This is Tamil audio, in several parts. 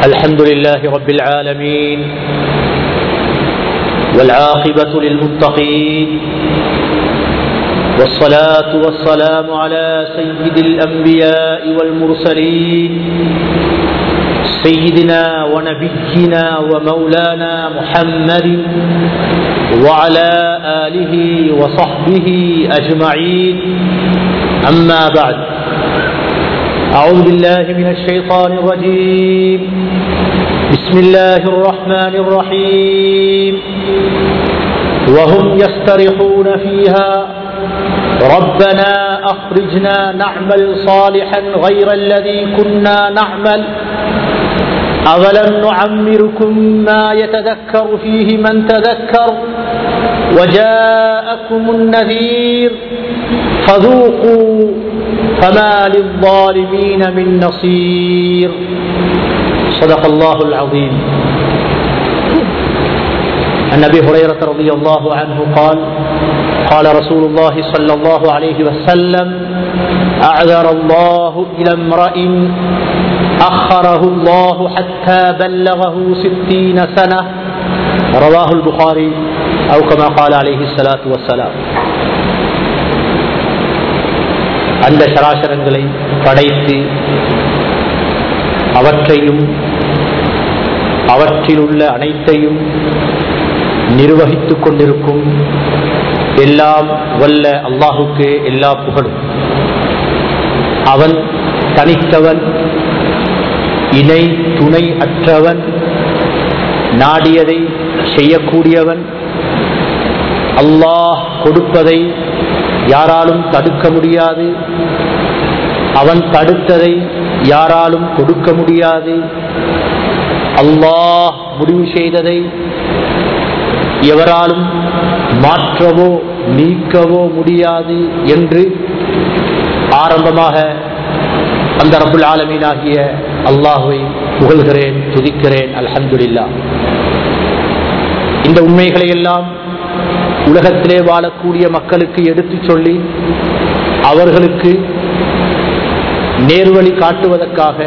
الحمد لله رب العالمين والعاقبة للمتقين والصلاة والسلام على سيد الأنبياء والمرسلين سيدنا ونبينا ومولانا محمد وعلى آله وصحبه أجمعين أما بعد أعوذ بالله من الشيطان الرجيم بسم الله الرحمن الرحيم وهم يسترحون فيها ربنا أخرجنا نعمل صالحا غير الذي كنا نعمل أولم نعمركم ما يتذكر فيه من تذكر وجاءكم النذير فذوقوا فما للظالمين من نصير صدق الله العظيم عن ابي هريره رضي الله عنه قال قال رسول الله صلى الله عليه وسلم اعذر الله الى امرئ اخره الله حتى بلغه ستين سنه رواه البخاري او كما قال عليه الصلاه والسلام அந்த சராசரங்களை படைத்து அவற்றையும் அவற்றில் உள்ள அனைத்தையும் நிர்வகித்துக் கொண்டிருக்கும் எல்லாம் வல்ல அல்லாஹுக்கு எல்லா புகழும் அவன் தனித்தவன் இணை துணை அற்றவன் நாடியதை செய்யக்கூடியவன் அல்லாஹ் கொடுப்பதை யாராலும் தடுக்க முடியாது அவன் தடுத்ததை யாராலும் கொடுக்க முடியாது அல்லாஹ் முடிவு செய்ததை எவராலும் மாற்றவோ நீக்கவோ முடியாது என்று ஆரம்பமாக அந்த ரபுல் ஆலமீனாகிய அல்லாஹுவை புகழ்கிறேன் துதிக்கிறேன் அல்ஹம்துலில்லா இந்த உண்மைகளை எல்லாம் உலகத்திலே வாழக்கூடிய மக்களுக்கு எடுத்துச் சொல்லி அவர்களுக்கு நேர்வழி காட்டுவதற்காக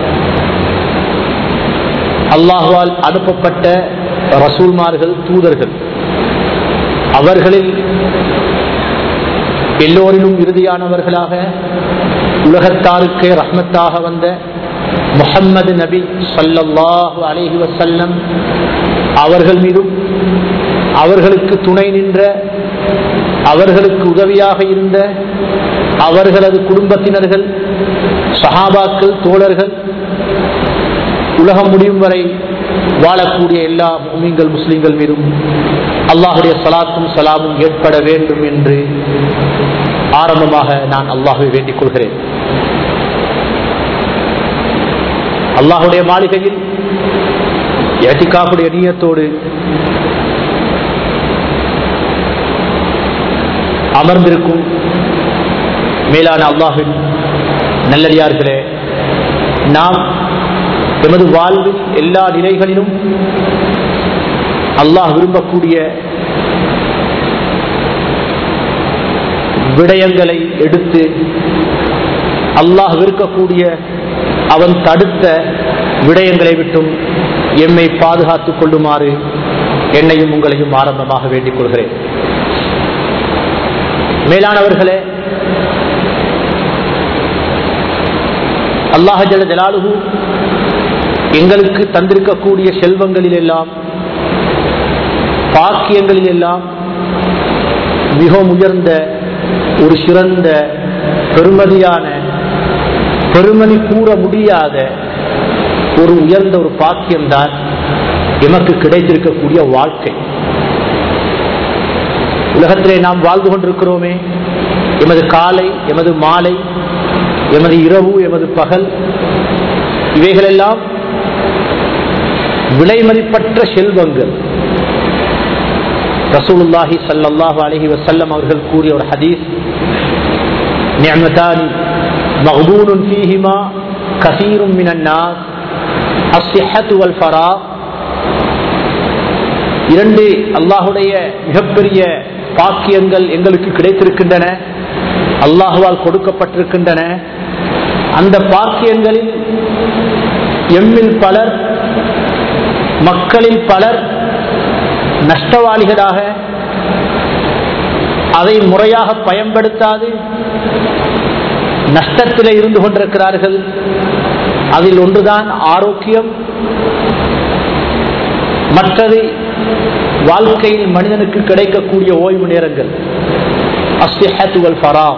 அல்லாஹுவால் அனுப்பப்பட்ட ரசூல்மார்கள் தூதர்கள் அவர்களில் எல்லோரிலும் இறுதியானவர்களாக உலகத்தாருக்கு ரஹ்மத்தாக வந்த முஹம்மது நபி சொல்லல்லாஹு அலஹி வசல்லம் அவர்கள் மீதும் அவர்களுக்கு துணை நின்ற அவர்களுக்கு உதவியாக இருந்த அவர்களது குடும்பத்தினர்கள் சஹாபாக்கள் தோழர்கள் உலகம் முடியும் வரை வாழக்கூடிய எல்லா மீன்கள் முஸ்லிம்கள் மீதும் அல்லாஹுடைய சலாத்தும் சலாமும் ஏற்பட வேண்டும் என்று ஆரம்பமாக நான் அல்லாஹுவை வேண்டிக் கொள்கிறேன் அல்லாஹுடைய மாளிகையில் எத்திகாப்புடைய நீயத்தோடு அமர்ந்திருக்கும் மேலான அல்லாஹின் நல்லடியார்களே நாம் எமது வாழ்வில் எல்லா நிலைகளிலும் அல்லாஹ் விரும்பக்கூடிய விடயங்களை எடுத்து அல்லாஹ் விருக்கக்கூடிய அவன் தடுத்த விடயங்களை விட்டும் எம்மை பாதுகாத்துக் கொள்ளுமாறு என்னையும் உங்களையும் ஆரம்பமாக வேண்டிக் கொள்கிறேன் மேலானவர்களே அல்லாஹ் ஜல ஜலாலுகு எங்களுக்கு தந்திருக்கக்கூடிய செல்வங்களில் எல்லாம் பாக்கியங்களில் எல்லாம் மிகவும் உயர்ந்த ஒரு சிறந்த பெருமதியான பெருமதி கூற முடியாத ஒரு உயர்ந்த ஒரு பாக்கியம்தான் எமக்கு கிடைத்திருக்கக்கூடிய வாழ்க்கை உலகத்திலே நாம் வாழ்ந்து கொண்டிருக்கிறோமே எமது காலை எமது மாலை எமது இரவு எமது பகல் இவைகளெல்லாம் விலைமதிப்பற்ற செல்வங்கள் ரசூலுல்லாஹி சல்லாஹூ அலஹி வசல்லம் அவர்கள் கூறிய ஒரு ஹதீஸ் நியமதானி மஹபூனுன் ஃபீஹிமா கசீரும் மினன்னாஸ் அஸ்ஸிஹத்து வல் ஃபரா இரண்டு அல்லாஹுடைய மிகப்பெரிய பாக்கியங்கள் எங்களுக்கு கிடைத்திருக்கின்றன அல்லாஹுவால் கொடுக்கப்பட்டிருக்கின்றன அந்த பாக்கியங்களில் எம்மில் பலர் மக்களில் பலர் நஷ்டவாளிகளாக அதை முறையாக பயன்படுத்தாது நஷ்டத்தில் இருந்து கொண்டிருக்கிறார்கள் அதில் ஒன்றுதான் ஆரோக்கியம் மற்றது வாழ்க்கையில் மனிதனுக்கு கிடைக்கக்கூடிய ஓய்வு நேரங்கள் அஸ்திஹத்துவல் ஃபரா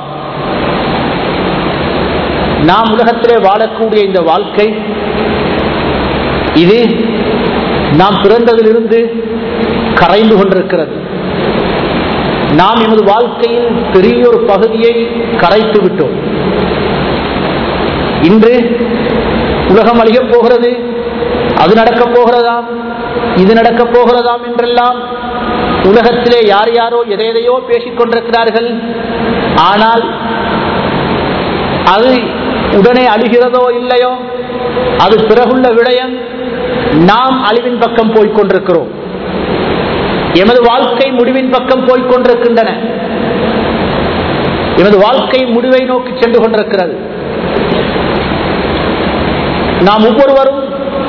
நாம் உலகத்திலே வாழக்கூடிய இந்த வாழ்க்கை இது நாம் பிறந்ததிலிருந்து கரைந்து கொண்டிருக்கிறது நாம் எமது வாழ்க்கையில் பெரிய ஒரு பகுதியை கரைத்து விட்டோம் இன்று உலகம் அழியப் போகிறது அது நடக்கப் போகிறதாம் இது நடக்கப் போகிறதாம் என்றெல்லாம் உலகத்திலே யார் யாரோ எதையோ பேசிக் கொண்டிருக்கிறார்கள் ஆனால் அது உடனே அழிகிறதோ இல்லையோ அது பிறகுள்ள விடயம் நாம் அழிவின் பக்கம் போய்கொண்டிருக்கிறோம் எமது வாழ்க்கை முடிவின் பக்கம் போய்கொண்டிருக்கின்றன எமது வாழ்க்கை முடிவை நோக்கி சென்று கொண்டிருக்கிறது நாம் ஒவ்வொருவரும்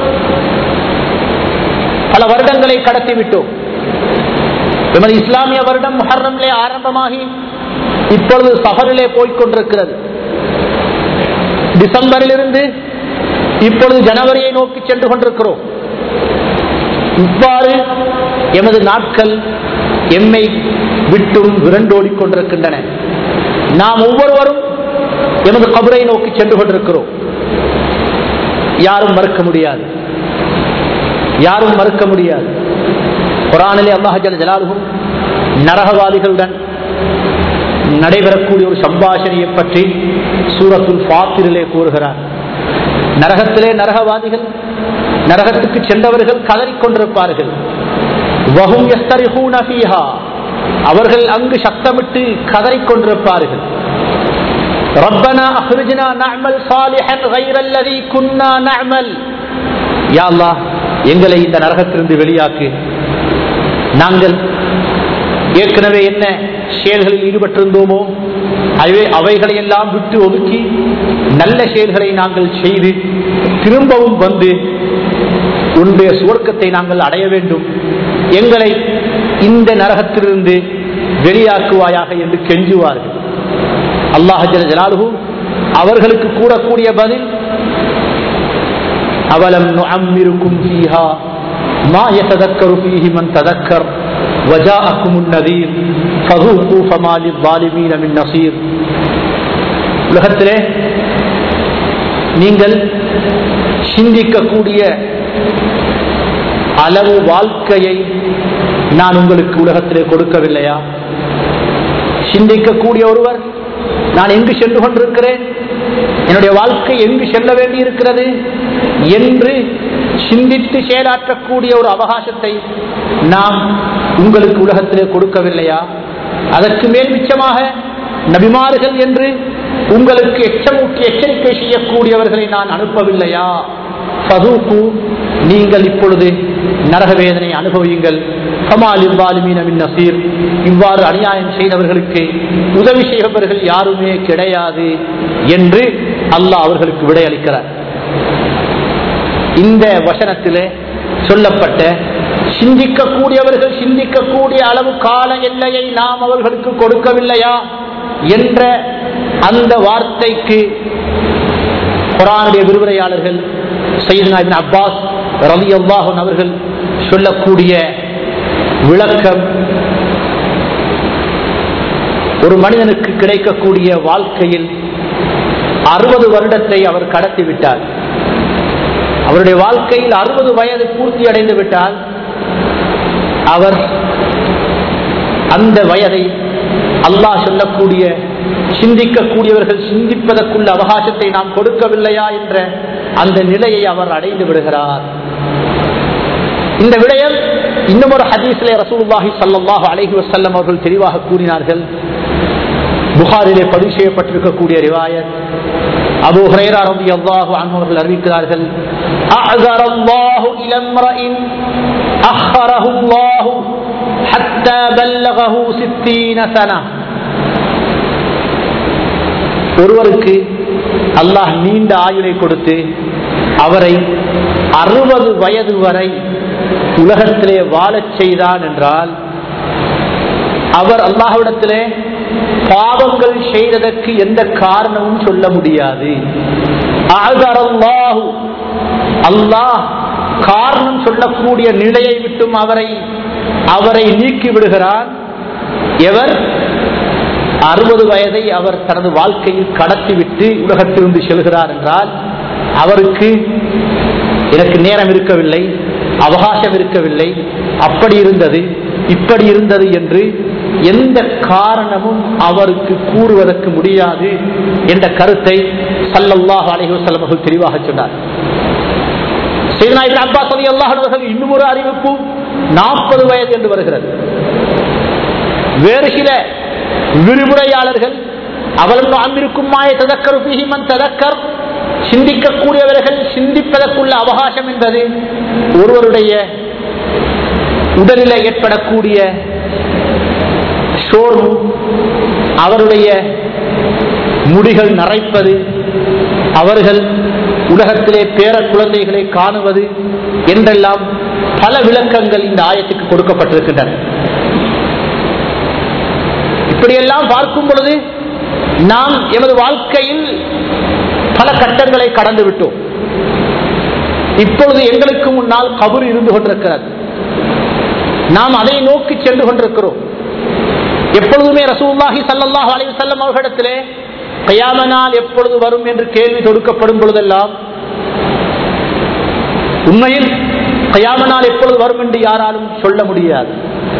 பல வருடங்களை கடத்திவிட்டோம் எமது இஸ்லாமிய வருடம் முஹர்ரம்லே ஆரம்பமாகி இப்பொழுது சஃபரிலே போய்கொண்டிருக்கிறது டிசம்பரிலிருந்து இப்பொழுது ஜனவரியை நோக்கி சென்று கொண்டிருக்கிறோம் இவ்வாறு எமது நாட்கள் எம்மை விட்டும் விரண்டோடிக் கொண்டிருக்கின்றன நாம் ஒவ்வொருவரும் எமது கபரை நோக்கி சென்று கொண்டிருக்கிறோம் யாரும் மறுக்க முடியாது யாரும் மறுக்க முடியாது குரானிலே அல்லாஹல் ஜலாலுகும் நரகவாதிகளுடன் நடைபெறக்கூடிய ஒரு சம்பாஷணையை பற்றி சூரத்துல் பாத்திரிலே கூறுகிறார் நரகத்திலே நரகவாதிகள் நரகத்துக்கு சென்றவர்கள் கதறிக்கொண்டிருப்பார்கள் வஹும் யஸ்தரிஹூன ஃபீஹா அவர்கள் அங்கு சத்தமிட்டு கதறிக்கொண்டிருப்பார்கள் ربنا اخرجنا نعمل صالحا غير الذي كنا نعمل يا الله எங்களை இந்த நரகத்திலிருந்து வெளியாக்கு நாங்கள் ஏற்கனவே என்ன செயல்களில் ஈடுபட்டிருந்தோமோ அவை அவைகளை எல்லாம் விட்டு ஒதுக்கி நல்ல செயல்களை நாங்கள் செய்து திரும்பவும் வந்து உன்னுடைய சுவர்க்கத்தை நாங்கள் அடைய வேண்டும் எங்களை இந்த நரகத்திலிருந்து வெளியாக்குவாயாக என்று கெஞ்சுவார்கள் அல்லாஹல் ஜலாலுகு அவர்களுக்கு கூறக்கூடிய பதில் அவலம் நுஅம்மிருக்கும் ஃபீஹா மா யததக்கரு ஃபீஹி மன் ததக்கர் وجاءكم النذير فذوقوا فما للظالمين من نصير உலகத்திலே நீங்கள் சிந்திக்கக்கூடிய அளவு வாழ்க்கையை நான் உங்களுக்கு உலகத்திலே கொடுக்கவில்லையா சிந்திக்கக்கூடிய ஒருவர் நான் எங்கு சென்று கொண்டிருக்கிறேன் என்னுடைய வாழ்க்கை எங்கு செல்ல வேண்டி இருக்கிறது என்று சிந்தித்து செயலாற்றக்கூடிய ஒரு அவகாசத்தை நாம் உங்களுக்கு உலகத்திலே கொடுக்கவில்லையா அதற்கு மேல் மிச்சமாக நபிமார்கள் என்று உங்களுக்கு எச்சமூட்டி எச்சரிக்கை செய்யக்கூடியவர்களை நான் அனுப்பவில்லையா பதூக்கு நீங்கள் இப்பொழுது நரக வேதனை அனுபவியுங்கள் நசீர் இவ்வாறு அநியாயம் செய்தவர்களுக்கு உதவி செய்பவர்கள் யாருமே கிடையாது என்று அல்லாஹ் அவர்களுக்கு விடையளிக்கிறார் இந்த வசனத்திலே சொல்லப்பட்ட சிந்திக்கக்கூடியவர்கள் சிந்திக்கக்கூடிய அளவு கால எல்லையை நாம் அவர்களுக்கு கொடுக்கவில்லையா என்ற அந்த வார்த்தைக்கு குரானுடைய விரிவுரையாளர்கள் சையீத் அப்பாஸ் ரவி அல்லாஹன் அவர்கள் சொல்லக்கூடிய விளக்கம் ஒரு மனிதனுக்கு கிடைக்கக்கூடிய வாழ்க்கையில் அறுபது வருடத்தை அவர் கடத்தி விட்டார் அவருடைய வாழ்க்கையில் அறுபது வயது பூர்த்தி அடைந்து விட்டால் அவர் அந்த வயதை அல்லாஹ் சொல்லக்கூடிய சிந்திக்கக்கூடியவர்கள் சிந்திப்பதற்குள்ள அவகாசத்தை நாம் கொடுக்கவில்லையா என்ற அந்த நிலையை அவர் அடைந்து விடுகிறார் இந்த விடயம் இன்னும் ஒரு ஹதீஸ்லே ரசூலுல்லாஹி சல்லாஹு அலஹி வசல்லம் அவர்கள் தெளிவாக கூறினார்கள் புகாரிலே பதிவு செய்யப்பட்டிருக்கக்கூடிய ரிவாயத் அபு ஹுரைரா ரலியல்லாஹு அன்ஹு அவர்கள் அறிவிக்கிறார்கள் அஅஸர அல்லாஹு இல இம்ரஇன் அخرஹு அல்லாஹு حتى بلغه 60 سنه ஒருவருக்கு அல்லாஹ் நீண்ட ஆயுளை கொடுத்து அவரை அறுபது வயது வரை உலகத்திலே வாழச் செய்தான் என்றால் அவர் அல்லாஹ்விடத்திலே பாவங்கள் செய்ததற்கு எந்த காரணமும் சொல்ல முடியாது அஅதரல்லாஹு. அல்லாஹ் காரணம் சொல்லக்கூடிய நிலையை விட்டும் அவரை அவரை நீக்கி விடுகிறான் எவர் அறுபது வயதை அவர் தனது வாழ்க்கையில் கடத்திவிட்டு உலகத்திலிருந்து செல்கிறார் என்றால் அவருக்கு எனக்கு நேரம் இருக்கவில்லை அவகாசம் இருக்கவில்லை அப்படி இருந்தது இப்படி இருந்தது என்று எந்த காரணமும் அவருக்கு கூறுவதற்கு முடியாது என்ற கருத்தை சல்லல்லாஹு அலைஹி வஸல்லம் அவர்கள் தெளிவாக சொன்னார் சையதுனா இப்னு அப்பாஸ் ரலியல்லாஹு அன்ஹு அவர்கள் இன்னும் ஒரு அறிவிப்பு நாற்பது வயது என்று வருகிறது வேறு சில விரிவுரையாளர்கள் அவளும் அமிருக்கும் மாய ததக்கரு பிஹிமன் ததக்கர் சிந்திக்கக்கூடியவர்கள் சிந்திப்பதற்குள்ள அவகாசம் என்பது ஒருவருடைய உடலில் ஏற்படக்கூடிய சோர்வு அவருடைய முடிகள் நரைப்பது அவர்கள் உலகத்திலே பேர குழந்தைகளை காணுவது என்றெல்லாம் பல விளக்கங்கள் இந்த ஆயத்துக்கு கொடுக்கப்பட்டிருக்கின்றன இப்படியெல்லாம் பார்க்கும் பொழுது நாம் எமது வாழ்க்கையில் பல கட்டங்களை கடந்து விட்டோம் இப்பொழுது எங்களுக்கு முன்னால் கபர் இருந்து கொண்டிருக்கிறது நாம் அதை நோக்கி சென்று கொண்டிருக்கிறோம் எப்பொழுதுமே ரசூல்லாஹி சல்லாஹ் அலி வல்லம் அவர்களிடத்திலே கயாம நாள் எப்பொழுது வரும் என்று கேள்வி தொடுக்கப்படும் பொழுதெல்லாம் உண்மையில் கயாம நாள் எப்பொழுது வரும் என்று யாராலும் சொல்ல முடியாது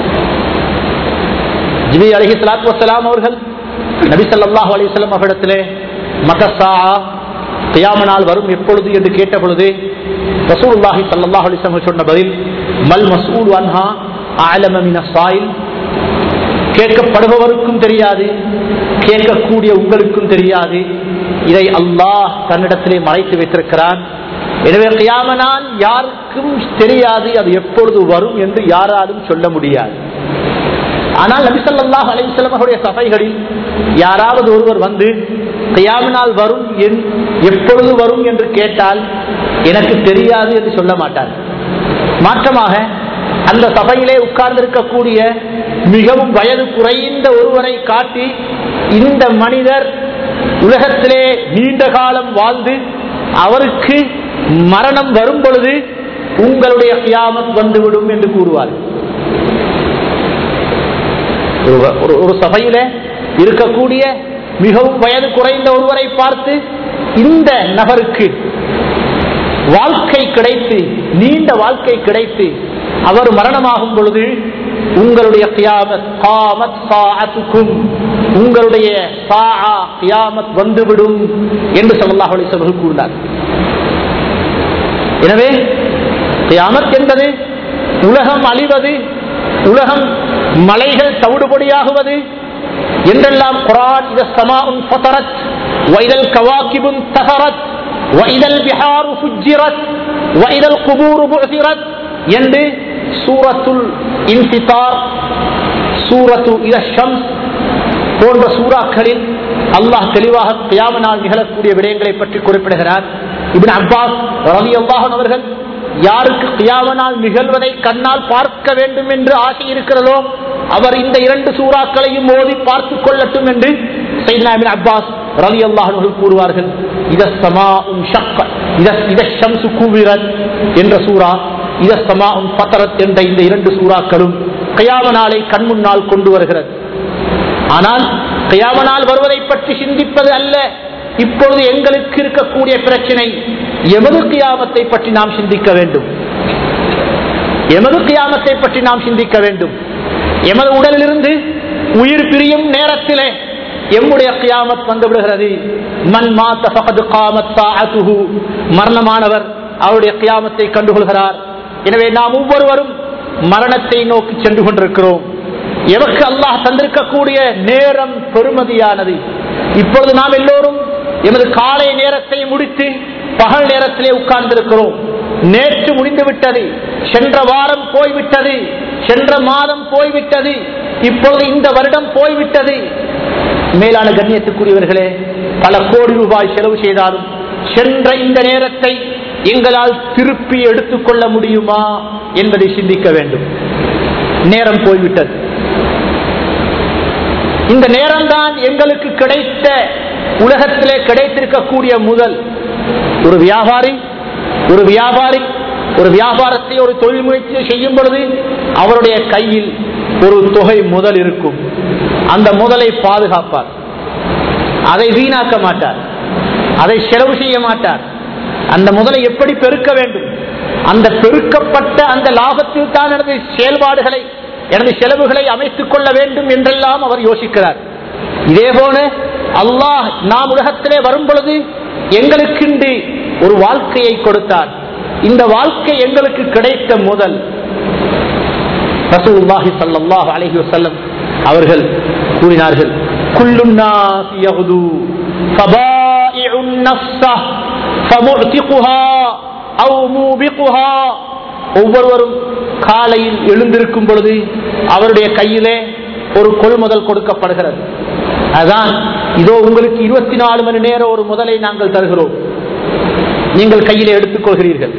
ஜிபி அலஹி சலாத்து வசலாம் அவர்கள் நபி சல்லாஹூ அலிஸ்லாம் அவரிடத்திலே மகசா கயாம நாள் வரும் எப்பொழுது என்று கேட்ட பொழுது ரசூல்லாஹி சல்லாஹ் அலிஸ்லாம் சொன்ன பதில் மல் மசூல் அன்ஹா ஆலமின சாயில் கேட்கப்படுபவருக்கும் தெரியாது கேட்கக்கூடிய உங்களுக்கும் தெரியாது இதை அல்லாஹ் தன்னிடத்திலே மறைத்து வைத்திருக்கிறான் எனவே கியாமனால் யாருக்கும் தெரியாது அது எப்பொழுது வரும் என்று யாராலும் சொல்ல முடியாது ஆனால் நபிசல்லாஹ் அலிசல்லம் அவருடைய சபைகளில் யாராவது ஒருவர் வந்து கியாமனால் வரும் என் எப்பொழுது வரும் என்று கேட்டால் எனக்கு தெரியாது என்று சொல்ல மாட்டார் மாற்றமாக அந்த சபையிலே உட்கார்ந்திருக்கக்கூடிய மிகவும் வயது குறைந்த ஒருவரை காட்டி இந்த மனிதர் உலகத்திலே நீண்ட காலம் வாழ்ந்து அவருக்கு மரணம் வரும் பொழுது உங்களுடைய கியாமத் வந்துவிடும் என்று கூறுவார் ஒரு ஒரு சபையில இருக்கக்கூடிய மிகவும் வயது குறைந்த ஒருவரை பார்த்து இந்த நபருக்கு வாழ்க்கை கிடைத்து நீண்ட வாழ்க்கை கிடைத்து அவர் மரணமாகும் பொழுது உங்களுடைய கியாமத் காமத் சாஅத்துக்கும் உங்களுடைய சாஆ கியாமத் வந்துவிடும் என்று ஸல்லல்லாஹு அலைஹி வஸல்லம் கூறினார் எனவே கியாமத் என்பது உலகம் அழிவது உலகம் மலைகள் தவிடுபடியாகுவது என்றெல்லாம் குரான் இத சமாஉன் ஃபதரத் வைதல் கவாகிபுன் தஹரத் வைதல் பிஹாரு ஃபுஜ்ஜிரத் வைதல் குபூரு புஅசிரத் என்று சூரத்துல் இன்சிதார் சூரத்து இத ஷம்ஸ் போன்ற சூறாக்களில் அல்லாஹ் தெளிவாக கியாம நாள் நிகழக்கூடிய விடயங்களை பற்றி குறிப்பிடுகிறார் இபின் அப்பாஸ் ரவி அல்லாஹன் அவர்கள் யாருக்கு கியாம நாள் நிகழ்வதை கண்ணால் பார்க்க வேண்டும் என்று ஆசை இருக்கிறதோ அவர் இந்த இரண்டு சூறாக்களையும் மோதி பார்த்துக் கொள்ளட்டும் என்று சைனா இபின் அப்பாஸ் ரவி அல்லாஹர்கள் கூறுவார்கள் இதஸ்தமா உன் ஷக்க இதஷம்சு கூவிரத் என்ற சூறா இதஸ்தமா உன் பத்தரத் என்ற இந்த இரண்டு சூறாக்களும் கயாம நாளை கண்முன்னால் கொண்டு வருகிறது ஆனால் கயாம நாள் வருவதை பற்றி சிந்திப்பது அல்ல இப்பொழுது எங்களுக்கு இருக்கக்கூடிய பிரச்சனை எமது கியாமத்தை பற்றி நாம் சிந்திக்க வேண்டும் எமது கியாமத்தை பற்றி நாம் சிந்திக்க வேண்டும் எமது உடலிலிருந்து உயிர் பிரியும் நேரத்திலே எம்முடைய கியாமத் வந்து விடுகிறது மண் மாத்த பகது காமத் சாஅத்துஹு மரணமானவர் அவருடைய கியாமத்தை கண்டுகொள்கிறார் எனவே நாம் ஒவ்வொருவரும் மரணத்தை நோக்கி சென்று கொண்டிருக்கிறோம் எமக்கு அல்லாஹ் தந்திருக்கக்கூடிய நேரம் பெருமதியானது இப்பொழுது நாம் எல்லோரும் எமது காலை நேரத்தை முடித்து பகல் நேரத்திலே உட்கார்ந்திருக்கிறோம் நேற்று முடிந்து விட்டது சென்ற வாரம் போய்விட்டது சென்ற மாதம் போய்விட்டது இப்பொழுது இந்த வருடம் போய்விட்டது மேலான கண்ணியத்துக்குரியவர்களே பல கோடி ரூபாய் செலவு செய்தாலும் சென்ற இந்த நேரத்தை எங்களால் திருப்பி எடுத்துக்கொள்ள முடியுமா என்பதை சிந்திக்க வேண்டும் நேரம் போய்விட்டது இந்த நேரம்தான் எங்களுக்கு கிடைத்த உலகத்திலே கிடைத்திருக்கக்கூடிய முதல் ஒரு வியாபாரி ஒரு வியாபாரி ஒரு வியாபாரத்தை ஒரு தொழில் முயற்சி செய்யும் பொழுது அவருடைய கையில் ஒரு தொகை முதல் இருக்கும் அந்த முதலை பாதுகாப்பார் அதை வீணாக்க மாட்டார் அதை செலவு செய்ய மாட்டார் அந்த முதலை எப்படி பெருக்க வேண்டும் அந்த பெருக்கப்பட்ட அந்த லாபத்தில் தான் எனது செயல்பாடுகளை எனது செலவுகளை அமைத்துக் கொள்ள வேண்டும் என்றெல்லாம் அவர் யோசிக்கிறார் இதே போல அல்லாஹ் நாம் உலகத்திலே வரும் பொழுது எங்களுக்கென்று ஒரு வாழ்க்கையை கொடுத்தார் இந்த வாழ்க்கை எங்களுக்கு கிடைத்த முதல் ரசூலுல்லாஹி ஸல்லல்லாஹு அலைஹி வஸல்லம் அவர்கள் கூறினார்கள் குல்லுன் நாஸ் யகுது ஃபபாயிஉன் நஃப்ஸ ஃபமுஅ்திகுஹா அவ் மூபிகுஹா ஒவ்வொருவரும் காலையில் எழுந்திருக்கும் பொழுது அவருடைய கையிலே ஒரு கொள்முதல் கொடுக்கப்படுகிறது அதான் இதோ உங்களுக்கு இருபத்தி நாலு மணி நேரம் ஒரு முதலை நாங்கள் தருகிறோம் நீங்கள் கையிலே எடுத்துக் கொள்கிறீர்கள்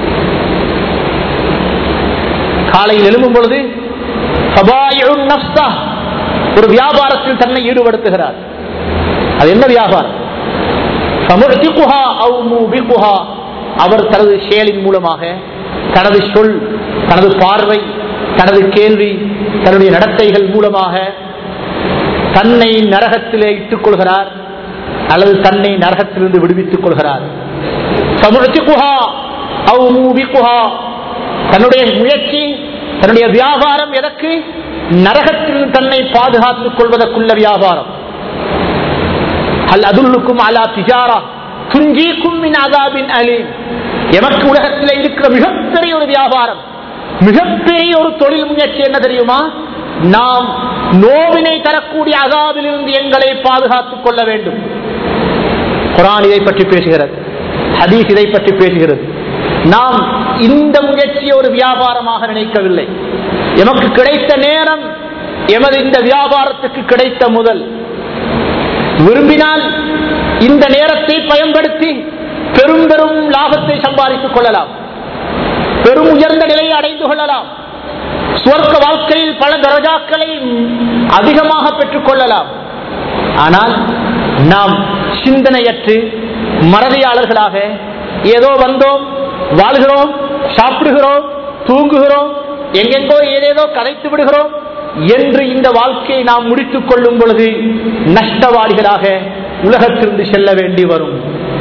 காலையில் எழும்பும் பொழுது ஃபபாயிஉன் நஃப்ஸ ஒரு வியாபாரத்தில் தன்னை ஈடுபடுத்துகிறார் அது என்ன வியாபாரம் ஃபமுஅ்திகுஹா அவ் மூபிகுஹா அவர் தனது செயலின் மூலமாக தனது சொல் தனது பார்வை தனது கேள்வி தன்னுடைய நடத்தைகள் மூலமாக தன்னை நரகத்திலே இட்டுக் கொள்கிறார் அல்லது தன்னை நரகத்திலிருந்து விடுவித்துக் கொள்கிறார் ஃபமுஅ்திகுஹா அவ் மூபிகுஹா தன்னுடைய முயற்சி தன்னுடைய வியாபாரம் எதற்கு நரகத்தில் தன்னை பாதுகாத்துக் கொள்வதற்குள்ள வியாபாரம் அல் அதுல்லுக்கும் அலா திஜாரா துஞ்சிக்கும் மின் அதாபின் அலீம் எமக்கு உலகத்தில் இருக்கிற மிகப்பெரிய ஒரு வியாபாரம் மிகப்பெரிய ஒரு தொழில் முயற்சி என்ன தெரியுமா நாம் நோவினை தரக்கூடிய அகாவிலிருந்து எங்களை பாதுகாத்துக் கொள்ள வேண்டும் குரான் இதை பற்றி பேசுகிறது ஹதீஸ் இதை பற்றி பேசுகிறது நாம் இந்த முயற்சியை ஒரு வியாபாரமாக நினைக்கவில்லை எமக்கு கிடைத்த நேரம் எமது இந்த வியாபாரத்துக்கு கிடைத்த முதல் விரும்பினால் இந்த நேரத்தை பயன்படுத்தி பெரும் பெரும் லாபத்தை சம்பாதித்துக் கொள்ளலாம் பெரும் உயர்ந்த நிலையை அடைந்து கொள்ளலாம் சுவர்க்க வாழ்க்கையில் பல தரஜாக்களை அதிகமாக பெற்றுக் கொள்ளலாம் ஆனால் நாம் சிந்தனையற்று மறதியாளர்களாக ஏதோ வந்தோம் வாழ்கிறோம் சாப்பிடுகிறோம் தூங்குகிறோம் எங்கெங்கோ ஏதேதோ கதைத்து விடுகிறோம் என்று இந்த வாழ்க்கையை நாம் முடித்துக் கொள்ளும் பொழுது நஷ்டவாளிகளாக உலகத்திலிருந்து செல்ல வேண்டி வரும்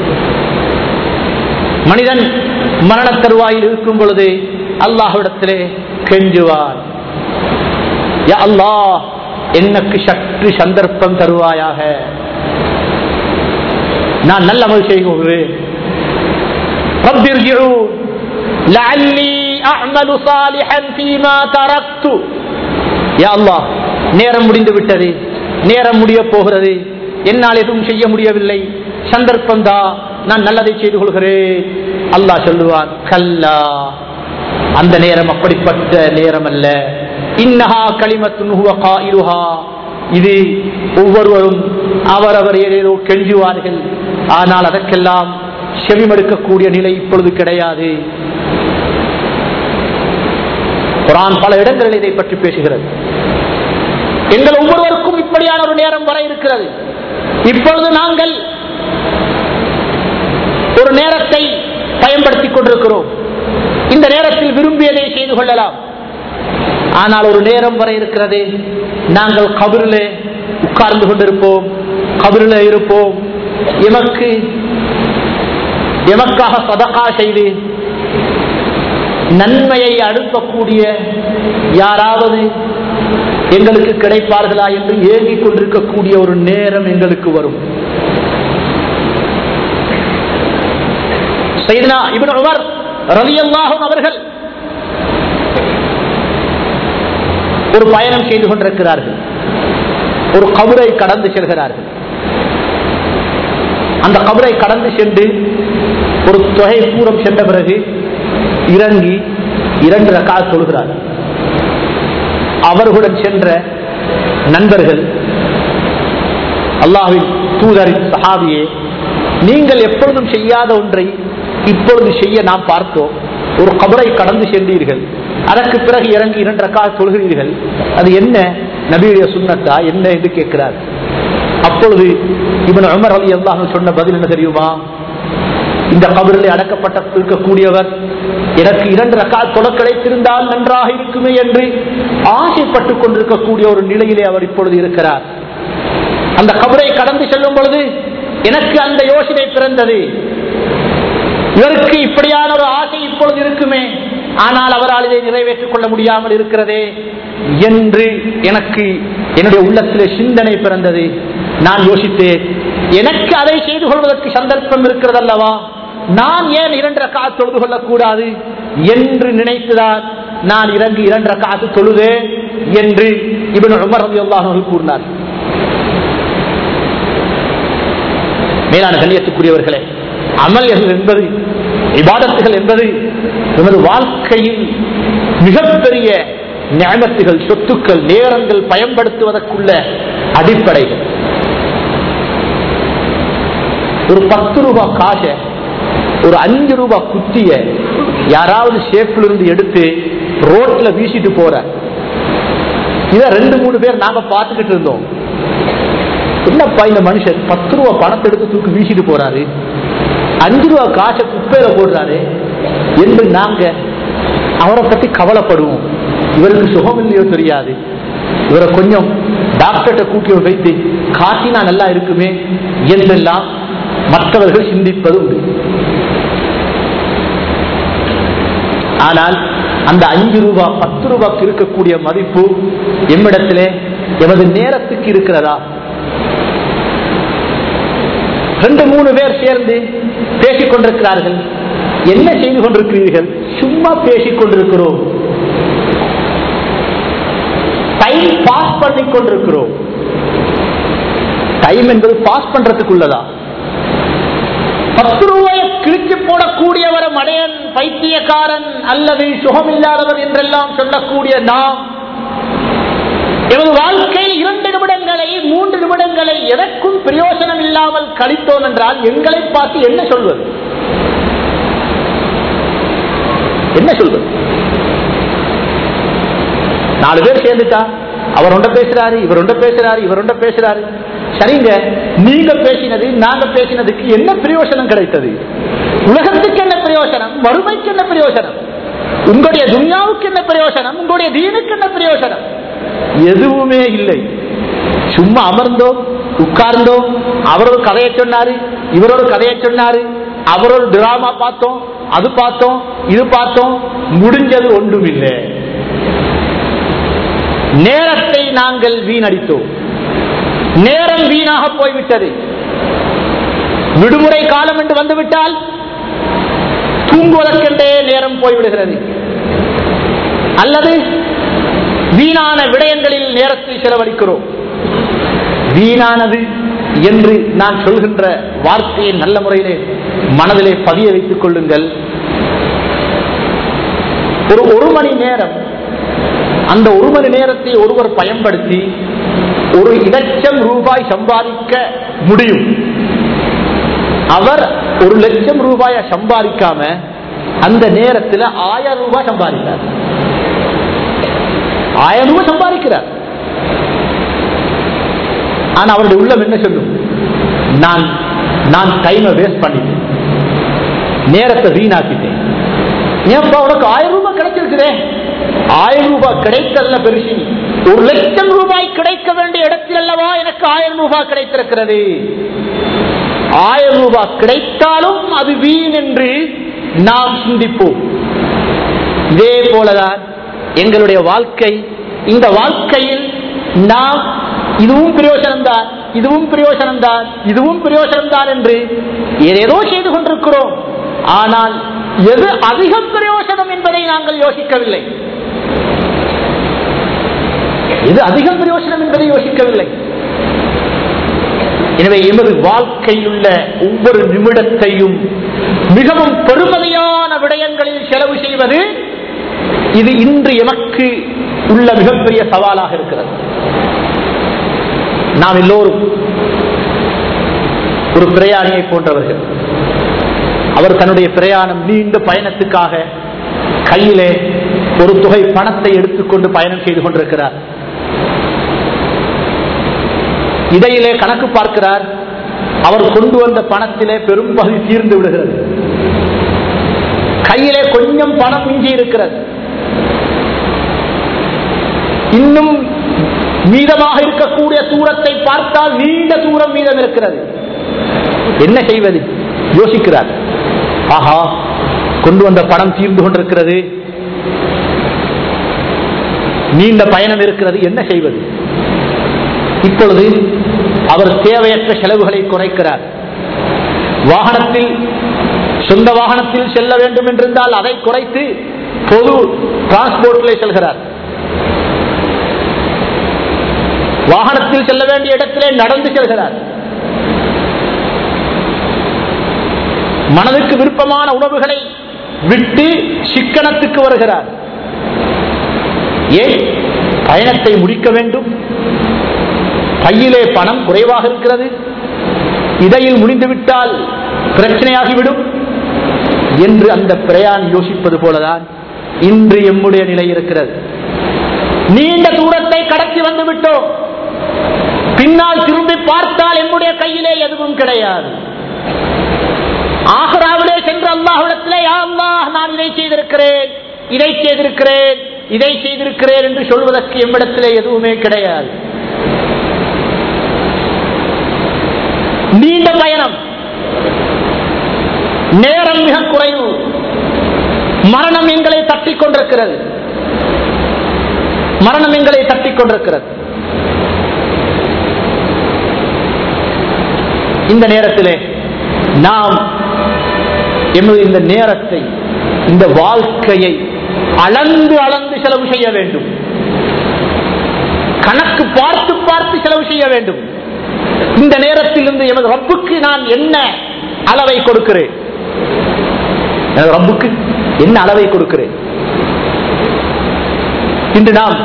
மனிதன் மரண தருவாயில் இருக்கும் பொழுது அல்லாஹ்விடத்திலே கெஞ்சுவார் யா அல்லாஹ் எனக்கு சற்று சந்தர்ப்பம் தருவாயாக நான் நல்ல அமல் செய்கிறேன் رب ارجعون لعلي أعمل صالحا فيما تركت يا الله நேரம் முடிந்து விட்டது நேரம் முடிய போகிறது என்னால் எதுவும் செய்ய முடியவில்லை சந்தர்ப்பம் தான் நான் நல்லதை செய்து கொள்கிறேன் அல்லாஹ் சொல்லுவான் கல்லா அந்த நேரம் அப்படிப்பட்ட நேரம் அல்ல இன்னஹா களிமத்து இது ஒவ்வொருவரும் அவரவர் ஏதேதோ கெஞ்சுவார்கள் ஆனால் அதற்கெல்லாம் செவிமடுக்கக்கூடிய நிலை இப்பொழுது கிடையாது குரான் பல இடங்களில் இதை பற்றி பேசுகிறது எங்கள் ஒவ்வொருவருக்கும் இப்படியான ஒரு நேரம் வர இருக்கிறது இப்பொழுது நாங்கள் ஒரு நேரத்தை பயன்படுத்திக் கொண்டிருக்கிறோம் இந்த நேரத்தில் விரும்பியதை செய்து கொள்ளலாம் ஆனால் ஒரு நேரம் வர இருக்கிறது நாங்கள் கபரிலே உட்கார்ந்து கொண்டிருப்போம் கபரில் இருப்போம் எமக்கு எமக்காக சதகா செய்து நன்மையை அனுப்பக்கூடிய யாராவது எங்களுக்கு கிடைப்பார்களா என்று ஏங்கிக் கொண்டிருக்கக்கூடிய ஒரு நேரம் எங்களுக்கு வரும் சைதனா இவன் உமர் ரலியல்லாஹும் அவர்கள் ஒரு பயணம் செய்து கொண்டிருக்கிறார்கள் ஒரு கபரை கடந்து செல்கிறார்கள் அந்த கபரை கடந்து சென்று ஒரு தொகை பூரம் சென்ற பிறகு இறங்கி இரண்டு ரக்கா சொல்கிறார் அவர்களுடன் சென்ற நண்பர்கள் அல்லாஹின் தூதரின் சஹாபியே நீங்கள் எப்பொழுதும் செய்யாத ஒன்றை இப்பொழுது செய்ய நாம் பார்த்தோம் ஒரு கபரை கடந்து சென்றீர்கள் அதற்கு பிறகு இறங்கி இரண்டு ரக்காத் தொழுகிறீர்கள் அது என்ன நபியுடைய சுண்ணத்தா என்ன என்று கேட்கிறார் அப்பொழுது இவன் உமர் அலி அல்லாஹ் சொன்ன பதில் என்ன தெரியுமா இந்த கபரில் அடக்கப்பட்ட இருக்கக்கூடியவர் எனக்கு இரண்டு ரக்காத் தொலை கிடைத்திருந்தால் நன்றாக இருக்குமே என்று ஆசைப்பட்டுக் கொண்டிருக்கக்கூடிய ஒரு நிலையிலே அவர் இப்பொழுது இருக்கிறார் அந்த கபரை கடந்து செல்லும் பொழுது எனக்கு அந்த யோசனை பிறந்தது இவருக்கு இப்படியான ஒரு ஆசை இப்பொழுது இருக்குமே ஆனால் அவரால் இதை நிறைவேற்றிக் கொள்ள முடியாமல் இருக்கிறதே என்று எனக்கு என்னுடைய உள்ளத்திலே சிந்தனை பிறந்தது நான் யோசித்தேன் எனக்கு அதை செய்து கொள்வதற்கு சந்தர்ப்பம் இருக்கிறது அல்லவா நான் ஏன் இரண்டரை காத்து தொழுது கொள்ளக்கூடாது என்று நினைத்துதான் நான் இறங்கி இரண்டரை காத்து தொழுதேன் என்று இவன் உமர் ரவி அல்லாஹர்கள் கூறினார் மேலான கண்ணியத்துக்குரியவர்களே அமல் என்பது இபாதத்துகள் என்பது நமது வாழ்க்கையில் மிகப்பெரிய ஞாபகத்துகள் சொத்துக்கள் நேரங்கள் பயன்படுத்துவதற்குள்ள அடிப்படைகள் ஒரு பத்து ரூபாய் காசை ஒரு அஞ்சு ரூபாய் குத்திய யாராவது ஷேப்ல இருந்து எடுத்து ரோட்ல வீசிட்டு போற இத ரெண்டு மூணு பேர் நாம பார்த்துக்கிட்டு இருந்தோம் என்னப்பா இந்த மனுஷன் பத்து ரூபா பணத்தை எடுத்து தூக்கி வீசிட்டு போறாரு அஞ்சு ரூபா காசை குப்பையில போடுறாரு என்று நாங்க அவரை பத்தி கவலைப்படுவோம் இவருக்கு சுகம் இல்லையோ தெரியாது இவரை கொஞ்சம் டாக்டர்கிட்ட கூட்டி வைத்து காட்டினா நல்லா இருக்குமே என்றெல்லாம் மற்றவர்கள் சிந்திப்பது உண்டு ஆனால் அந்த அஞ்சு ரூபாய் பத்து ரூபாய்க்கு இருக்கக்கூடிய மதிப்பு எம்மிடத்திலே எமது நேரத்துக்கு இருக்கிறதா ரெண்டு மூணு பேர் சேர்ந்து பேசிக் கொண்டிருக்கிறார்கள் என்ன செய்து கொண்டிருக்கிறீர்கள் சும்மா பேசிக் கொண்டிருக்கிறோம் டைம் பாஸ் பண்ணி கொண்டிருக்கிறோம் டைம் என்பது பாஸ் பண்றதுக்குள்ளதா பத்து ரூபாயை கிழிச்சு போடக்கூடியவர் மடையன் பைத்தியக்காரன் அல்லது சுகமில்லாதவர் என்றெல்லாம் சொல்லக்கூடிய நாம் எமது வாழ்க்கையில் இரண்டு நிமிடங்களை மூன்று நிமிடங்களை எதற்கும் பிரயோசனம் இல்லாமல் கழித்தோம் என்றால் எங்களை பார்த்து என்ன சொல்வது என்ன சொல்வது நாலு பேர் சேர்ந்துட்டா அவர் ஒன்ற பேசுறாரு இவர் ஒன்ற பேசுறாரு இவர் ஒன்ற பேசுறாரு சரிங்க நீங்க பேசினது நாங்க பேசினதுக்கு என்ன பிரயோசனம் கிடைத்தது உலகத்துக்கு என்ன பிரயோசனம் மறுமைக்கு என்ன பிரயோசனம் உங்களுடைய துன்யாவுக்கு என்ன பிரயோசனம் உங்களுடைய தீனுக்கு என்ன பிரயோசனம் எதுவுமே இல்லை சும்மா அமர்ந்தோம் உட்கார்ந்தோம் அவரோட கதையை சொன்னாரு இவரோட கதையை சொன்னாரு அவரோட டிராமா பார்த்தோம் அது பார்த்தோம் இது பார்த்தோம் முடிஞ்சது ஒன்றும் இல்லை நேரத்தை நாங்கள் வீணடித்தோம் நேரம் வீணாக போய்விட்டது விடுமுறை காலம் என்று வந்துவிட்டால் தூங்குவதற்கென்றே நேரம் போய்விடுகிறது அல்லது வீணான விடயங்களில் நேரத்தை செலவழிக்கிறோம் வீணானது என்று நான் சொல்கின்ற வார்த்தையை நல்ல முறையிலே மனதிலே பதிய வைத்துக் கொள்ளுங்கள் ஒரு ஒரு மணி நேரம் அந்த ஒரு மணி நேரத்தை ஒருவர் பயன்படுத்தி ஒரு லட்சம் ரூபாய் சம்பாதிக்க முடியும் அவர் ஒரு லட்சம் ரூபாய சம்பாதிக்காம அந்த நேரத்தில் ஆயிரம் ரூபாய் சம்பாதிக்கிறார் ஆயிரம் ரூபாய் சம்பாதிக்கிறார் ஆனா அவருடைய உள்ளம் என்ன சொல்லும் நான் நான் டைமை வேஸ்ட் பண்ணிட்டேன் நேரத்தை வீணாக்கிட்டேன் ஏன்பா உனக்கு ஆயிரம் ரூபாய் கிடைச்சிருக்குதே ஆயிரம் ரூபாய் கிடைத்தல்ல பெருசி ஒரு லட்சம் ரூபாய் கிடைக்க வேண்டிய இடத்தில் அல்லவா எனக்கு ஆயிரம் ரூபாய் கிடைத்திருக்கிறது ஆயிரம் ரூபாய் கிடைத்தாலும் அது வீண் என்று நாம் சிந்திப்போம் இதே போலதான் எங்களுடைய வாழ்க்கை இந்த வாழ்க்கையில் நாம் இதுவும் பிரயோஜனம்தான் இதுவும் பிரயோஜனம்தான் இதுவும் பிரயோஜனம்தான் என்று ஏதேதோ செய்து கொண்டிருக்கிறோம் ஆனால் எது அதிகம் பிரயோஜனம் என்பதை நாங்கள் யோசிக்கவில்லை எது அதிகம் பிரயோஜனம் என்பதை யோசிக்கவில்லை எனவே எமது வாழ்க்கையில் உள்ள ஒவ்வொரு நிமிடத்தையும் மிகவும் பெருமதியான விடயங்களில் செலவு செய்வது இது இன்று எமக்கு உள்ள மிகப்பெரிய சவாலாக இருக்கிறது நாம் எல்லோரும் ஒரு பிரயாணியை போன்றவர்கள் அவர் தன்னுடைய பிரயாணம் நீண்ட பயணத்துக்காக கையிலே ஒரு தொகை பணத்தை எடுத்துக்கொண்டு பயணம் செய்து கொண்டிருக்கிறார் இடையிலே கணக்கு பார்க்கிறார் அவர் கொண்டு வந்த பணத்திலே பெரும் பகுதி தீர்ந்து விடுகிறது கையிலே கொஞ்சம் பணம் மிஞ்சி இருக்கிறது இன்னும் மீதமாக இருக்கக்கூடிய தூரத்தை பார்த்தால் நீண்ட தூரம் மீதம் இருக்கிறது என்ன செய்வது யோசிக்கிறார் ஆஹா கொண்டு வந்த பணம் தீர்ந்து கொண்டிருக்கிறது நீண்ட பயணம் இருக்கிறது என்ன செய்வது இப்பொழுது அவர் தேவையற்ற செலவுகளை குறைக்கிறார் வாகனத்தில் சொந்த வாகனத்தில் செல்ல வேண்டும் என்றிருந்தால் அதை குறைத்து பொது டிரான்ஸ்போர்ட்டில் செல்கிறார் வாகனத்தில் செல்ல வேண்டிய இடத்திலே நடந்து செல்கிறார் மனதுக்கு விருப்பமான உணவுகளை விட்டு சிக்கனத்துக்கு வருகிறார் ஏன் பயணத்தை முடிக்க வேண்டும் கையிலே பணம் குறைவாக இருக்கிறது இடையில் முடிந்துவிட்டால் பிரச்சனையாகிவிடும் என்று அந்த பிரயாணி யோசிப்பது போலதான் இன்று எம்முடைய நிலை இருக்கிறது நீண்ட தூரத்தை கடத்தி வந்து விட்டோம் பின்னால் திரும்பி பார்த்தால் எம்முடைய கையிலே எதுவும் கிடையாது ஆகராவிலே சென்று அல்லாஹிடத்திலே யா அல்லாஹ் நான் இதை செய்திருக்கிறேன் இதை செய்திருக்கிறேன் இதை செய்திருக்கிறேன் என்று சொல்வதற்கு எம்மிடத்திலே எதுவுமே கிடையாது நீண்ட பயணம் நேரம் மிக குறைவு மரணம் எங்களை தட்டிக் கொண்டிருக்கிறது மரணம் எங்களை தட்டிக் கொண்டிருக்கிறது இந்த நேரத்திலே நாம் எமது இந்த நேரத்தை இந்த வாழ்க்கையை அளந்து அளந்து செலவு செய்ய வேண்டும் கணக்கு பார்த்து பார்த்து செலவு செய்ய வேண்டும் இந்த நேரத்தில் இருந்து எமது ரப்புக்கு நான் என்ன அளவை கொடுக்கிறேன் எனது ரப்புக்கு என்ன அளவை கொடுக்கிறேன் இன்று நாம்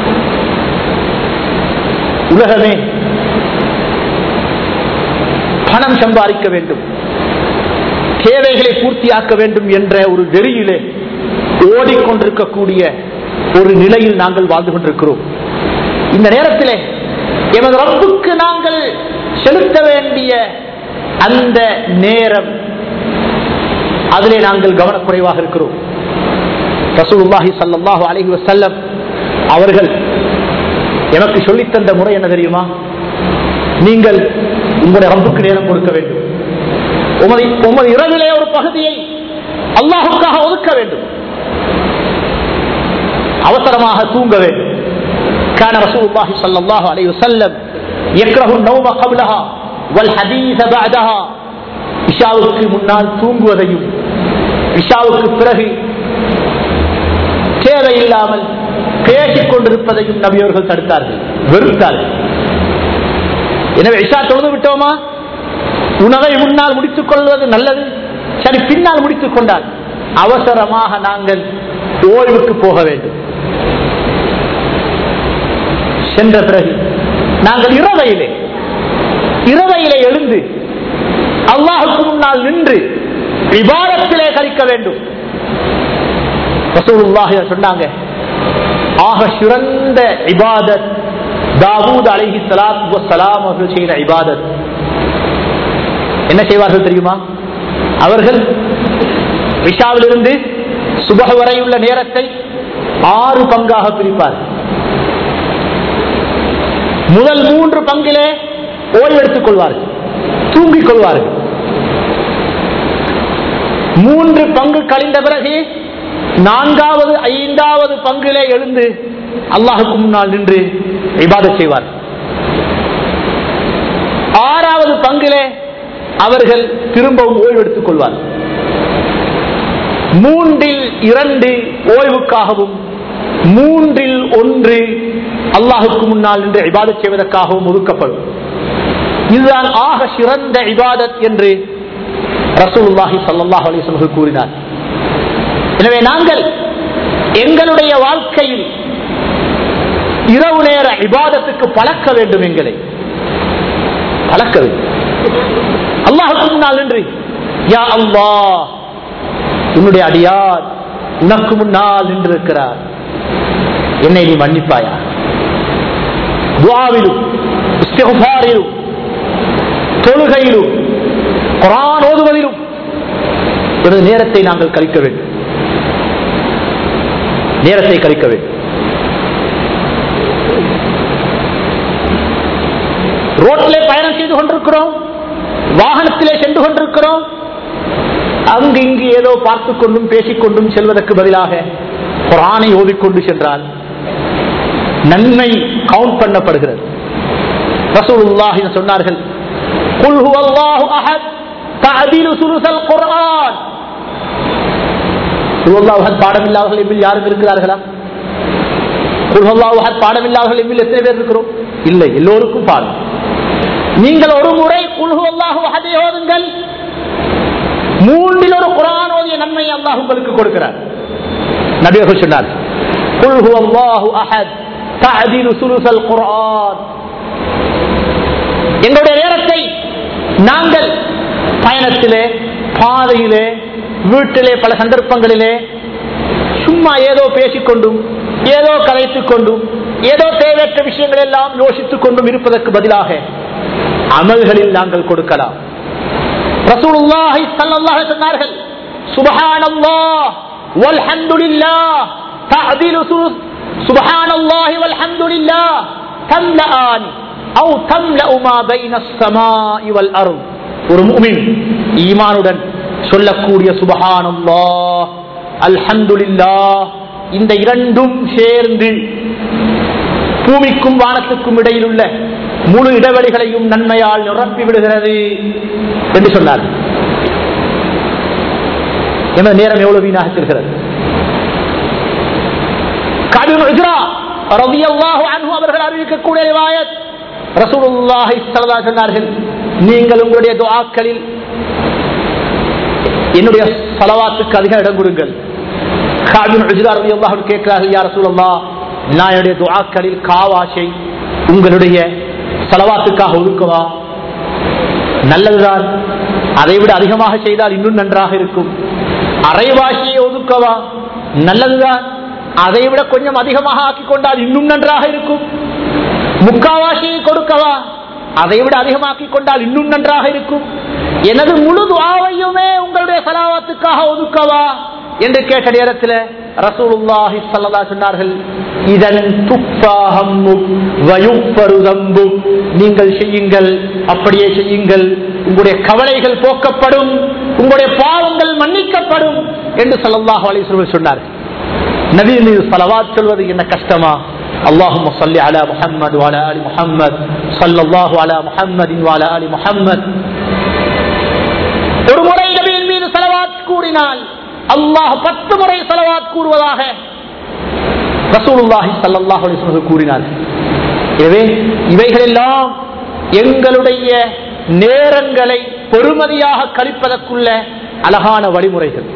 உலகமே பணம் சம்பாதிக்க வேண்டும் தேவைகளை பூர்த்தியாக்க வேண்டும் என்ற ஒரு வெறியிலே ஓடிக்கொண்டிருக்கக்கூடிய ஒரு நிலையில் நாங்கள் வாழ்ந்து கொண்டிருக்கிறோம் இந்த நேரத்திலே எமது ரப்புக்கு நாங்கள் செலுத்த வேண்டிய அந்த நேரம் அதிலே நாங்கள் கவனக்குறைவாக இருக்கிறோம் ரசூலுல்லாஹி ஸல்லல்லாஹு அலைஹி வஸல்லம் அவர்கள் எனக்கு சொல்லித்தந்த முறை என்ன தெரியுமா நீங்கள் உங்களுடைய ரப்புக்கு நேரம் கொடுக்க வேண்டும் உமது உமது இரவிலே ஒரு பகுதியை அல்லாஹுக்காக ஒதுக்க வேண்டும் அவசரமாக தூங்க வேண்டும் كان رسول الله صلى الله عليه وسلم يكره النوم قبلها والحديث بعدها இஷாவுக்கு முன்னால் தூங்குவதையும் இஷாவுக்கு பிறகு தேவையில்லாமல் பேசிக் கொண்டிருப்பதையும் நபியவர்கள் தடுத்தார்கள் வெறுத்தார்கள் எனவே இஷா தொழுது விட்டோமா உணவை முன்னால் முடித்துக் கொள்வது நல்லது சரி பின்னால் முடித்துக் கொண்டால் அவசரமாக நாங்கள் ஓய்வுக்கு போக வேண்டும் சென்ற பிறகு நாங்கள் இரவையிலே இரவையிலே எழுந்து அல்லாஹுக்கு முன்னால் நின்று விவாதத்திலே கழிக்க வேண்டும் ரசூலுல்லாஹி சொன்னாங்க ஆக சிறந்த இபாதத் தாவூத் அலைஹி ஸலாத்து வஸ்ஸலாம் அவர்கள் செய்த இபாதத் என்ன செய்வார்கள் தெரியுமா அவர்கள் இஷாவிலிருந்து சுபக வரையுள்ள நேரத்தை ஆறு பங்காக பிரிப்பார் முதல் மூன்று பங்கிலே ஓய்வெடுத்துக் கொள்வார்கள் தூங்கிக் கொள்வார்கள் மூன்று பங்கு கழிந்த பிறகு நான்காவது ஐந்தாவது பங்கிலே எழுந்து அல்லாஹுக்கு முன்னால் நின்று இபாத செய்வார் ஆறாவது பங்கிலே அவர்கள் திரும்பவும் ஓய்வெடுத்துக் கொள்வார் மூன்றில் இரண்டு ஓய்வுக்காகவும் மூன்றில் ஒன்று அல்லாஹுக்கு முன்னால் நின்று இபாதத் செய்வதற்காகவும் ஒதுக்கப்படும் இதுதான் ஆக சிறந்த இபாதத் என்று ரசூலுல்லாஹி ஸல்லல்லாஹு அலைஹி வஸல்லம் கூறினார் எனவே நாங்கள் எங்களுடைய வாழ்க்கையில் இரவு நேர இபாதத்துக்கு பழக்க வேண்டும் எங்களை பழக்க வேண்டும் அல்லாஹுக்கு முன்னால் நின்று யா அல்லாஹ் உன்னுடைய அடியார் உனக்கு முன்னால் நின்றிருக்கிறார் என்னை நீ மன்னிப்பாயா துவாவிலும் இஸ்திகுபாரிலும் தொழுகையிலும் குரான் ஓதுவதிலும் எனது நேரத்தை நாங்கள் கழிக்க வேண்டும் நேரத்தை கழிக்க வேண்டும் ரோட்டிலே பயணம் செய்து கொண்டிருக்கிறோம் வாகனத்திலே சென்று கொண்டிருக்கிறோம் அங்கு இங்கு ஏதோ பார்த்துக் கொண்டும் பேசிக்கொண்டும் செல்வதற்கு பதிலாக குரானை ஓதிக்கொண்டு சென்றால் நன்மை கவுண்ட் பண்ணப்படுகிறது ரசூலுல்லாஹி சொன்னார்கள் குல் ஹுவல்லாஹு அஹத் தஅதிலு சுலுசல் குர்ஆன் குல்ஹுவல்லாஹு அஹத் பாடமில்லாதவர்கள் எம்மில் யாரும் இருக்கிறார்களா குல்ஹுவல்லாஹு அஹத் பாடமில்லாதவர்கள் எம்மில் எத்தனை பேர் இருக்கிறோம் இல்லை எல்லோருக்கும் பாடம் நீங்கள் ஒரு முறை குல்ஹுவல்லாஹு அஹதை ஓதுங்கள் மூன்றில் ஒரு குரான் ஓதிய நன்மை அல்லாஹ் உங்களுக்கு கொடுக்கிறார் நபியர்கள் சொன்னார் குல் அல்லாஹு அஹத் தஅதிலு சுலுசல் குர்ஆன் எங்களுடைய நேரத்தை நாங்கள் பயணத்திலே பாதையிலே வீட்டிலே பல சந்தர்ப்பங்களிலே சும்மா ஏதோ பேசிக்கொண்டும் ஏதோ கலைத்துக் கொண்டும் ஏதோ தேவையற்ற விஷயங்கள் எல்லாம் யோசித்துக் கொண்டும் இருப்பதற்கு பதிலாக அமல்களில் நாங்கள் கொடுக்கலாம் ரசூலுல்லாஹி ஸல்லல்லாஹு அலைஹி சொன்னார்கள் சுப்ஹானல்லாஹ் வல்ஹம்துலில்லாஹ் தஅதிலு சுப்ஹானல்லாஹி வல்ஹம்துலில்லாஹ் தம்லஆன் அவு தம்லஉ மா பைன السماء والارض ஒரு முஃமின் ஈமானுடன் சொல்லக்கூடிய சுப்ஹானல்லாஹ் அல்ஹம்துலில்லாஹ் இந்த இரண்டும் சேர்ந்து பூமிக்கும் வானத்துக்கும் இடையில் உள்ள முழு இடைவெளிகளையும் நன்மையால் நிரப்பி விடுகிறது என்று சொன்னார் எனது நேரம் எவ்வளவு வீணாக செல்கிறது அவர்கள் அறிவிக்கக்கூடிய ரிவாயத் ரசூலுல்லாஹி ஸல்லல்லாஹு அலைஹி சொன்னார்கள் நீங்கள் உங்களுடைய துஆக்களில் என்னுடைய சலவாத்துக்கு அதிக இடம் கொடுங்கள் காபின் உஜ்ரா ரலியல்லாஹு அன்ஹு கேட்கிறார்கள் யா ரசூலல்லாஹ் நான் என்னுடைய துஆக்களில் காவாஷை உங்களுடைய சலவாத்துக்காக ஒதுக்கவா நல்லதுதான் அதை விட அதிகமாக செய்தால் இன்னும் நன்றாக இருக்கும் அரைவாசியை ஒதுக்கவா நல்லதுதான் அதை விட கொஞ்சம் அதிகமாக ஆக்கிக் கொண்டால் இன்னும் நன்றாக இருக்கும் முக்காவாசியை கொடுக்கவா அதை விட அதிகமாக்கிக் கொண்டால் இன்னும் நன்றாக இருக்கும் எனது முழு துவாவையுமே உங்களுடைய சலாவாத்துக்காக ஒதுக்கவா என்று கேட்ட நேரத்தில் ரசூலுல்லாஹி ஸல்லல்லாஹு சொன்னார்கள் இதன் நீங்கள் செய்யுங்கள் அப்படியே செய்யுங்கள் உங்களுடைய கவலைகள் போக்கப்படும் உங்களுடைய பாவங்கள் மன்னிக்கப்படும் என்று ஸல்லல்லாஹு அலைஹி வஸல்லம் சொன்னார்கள் நபி மீது ஸலவாத் சொல்வது என்ன கஷ்டமா اللهم صل على محمد وعلى ال محمد صلى الله على محمد وعلى ال محمد ஒரு முறை நபியின் மீது செலவாத் கூறினால் அல்லாஹ் பத்து முறை செலவாத் கூறுவதாக ரசூலுல்லாஹி ஸல்லல்லாஹு அலைஹி வஸல்லம் கூறினார் எனவே இவைகளெல்லாம் எங்களுடைய நேரங்களை பொறுமதியாக கழிப்பதற்குள்ள அழகான வழிமுறைகள்